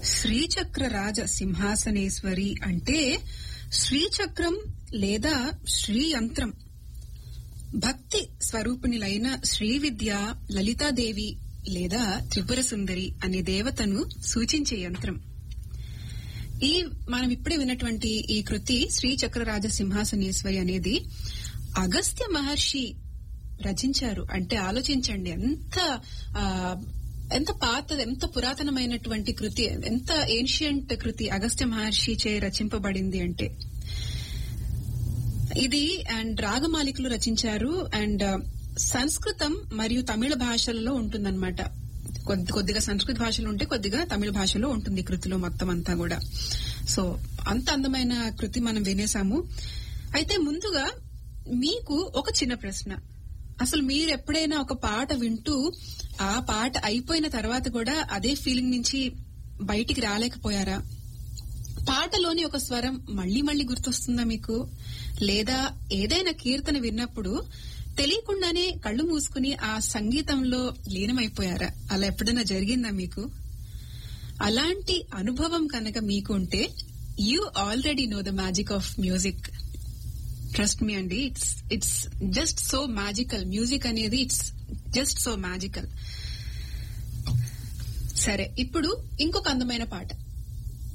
శ్రీచక్ర రాజ సింహాసనేశ్వరి అంటే శ్రీచక్రం లేదా శ్రీ యంత్రం భక్తి స్వరూపిణులైన శ్రీ విద్య లలితాదేవి లేదా త్రిపుర సుందరి అనే దేవతను సూచించే యంత్రం ఈ మనం ఇప్పుడే విన్నటువంటి ఈ కృతి శ్రీ చక్రరాజ సింహాసనేశ్వరి అనేది అగస్త్య మహర్షి రచించారు అంటే ఆలోచించండి ఎంత ఆ, ఎంత పాత ఎంత పురాతనమైనటువంటి కృతి ఎంత ఏన్షియంట్ కృతి అగస్త్య మహర్షి చే రచింపబడింది అంటే ఇది అండ్ రాగమాలికలు రచించారు అండ్ సంస్కృతం మరియు తమిళ భాషలలో ఉంటుందన్నమాట కొద్ది కొద్దిగా సంస్కృత భాషలో ఉంటే కొద్దిగా తమిళ భాషలో ఉంటుంది ఈ కృతిలో మొత్తం అంతా కూడా సో అంత అందమైన కృతి మనం వినేసాము అయితే ముందుగా మీకు ఒక చిన్న ప్రశ్న అసలు మీరు ఎప్పుడైనా ఒక పాట వింటూ ఆ పాట అయిపోయిన తర్వాత కూడా అదే ఫీలింగ్ నుంచి బయటికి రాలేకపోయారా పాటలోని ఒక స్వరం మళ్ళీ మళ్ళీ గుర్తొస్తుందా మీకు లేదా ఏదైనా కీర్తన విన్నప్పుడు తెలియకుండానే కళ్ళు మూసుకుని ఆ సంగీతంలో లీనమైపోయారా అలా ఎప్పుడైనా జరిగిందా మీకు అలాంటి అనుభవం కనుక మీకు ఉంటే you already know the magic of music trust me అండి it's it's just so magical music అనేది ఇట్స్ జస్ట్ సో మ్యాజికల్ సరే ఇప్పుడు ఇంకొక అందమైన పాట